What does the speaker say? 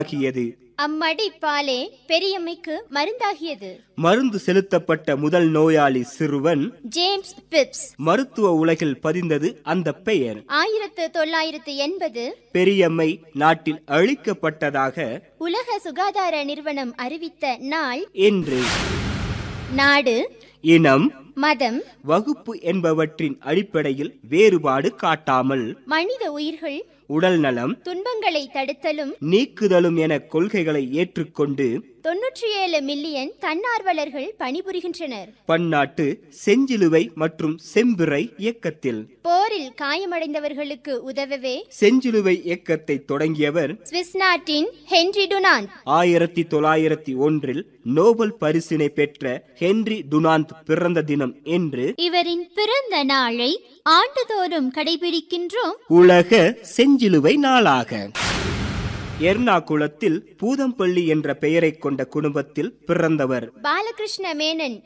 ஆகியது அம்மடி பாலே பெரியம்மைக்கு மருந்தாகியது மருந்து செலுத்தப்பட்ட முதல் நோயாளி சிறுவன் ஜேம்ஸ் பிப்ஸ் மருத்துவ உலகில் பதிந்தது அந்த பெயர் ஆயிரத்து தொள்ளாயிரத்து எண்பது பெரியம்மை நாட்டில் அழிக்கப்பட்டதாக உலக சுகாதார நிறுவனம் அறிவித்த நாள் என்று நாடு இனம் மதம் வகுப்பு என்பவற்றின் அடிப்படையில் வேறுபாடு காட்டாமல் மனித உயிர்கள் உடல் நலம் துன்பங்களை தடுத்தலும் நீக்குதலும் என கொள்கைகளை ஏற்றுக்கொண்டு தொன்னூற்றி ஏழு மில்லியன் தன்னார்வலர்கள் பணிபுரிகின்றனர் பன்னாட்டு செஞ்சிலுவை மற்றும் செம்பிறை இயக்கத்தில் போரில் காயமடைந்தவர்களுக்கு உதவவே செஞ்சிலுவை இயக்கத்தை தொடங்கியவர் சுவிஸ் நாட்டின் ஹென்றி டுனாந்த் ஆயிரத்தி தொள்ளாயிரத்தி ஒன்றில் நோபல் பரிசினை பெற்ற ஹென்றி டுனாந்த் பிறந்த தினம் என்று இவரின் பிறந்த நாளை ஆண்டுதோறும் கடைபிடிக்கின்றோம் உலக செஞ்சிலுவை நாளாக எர்ணாகுளத்தில் பூதம்பள்ளி என்ற பெயரைக் கொண்ட குடும்பத்தில் பிறந்தவர் பாலகிருஷ்ண மேனன்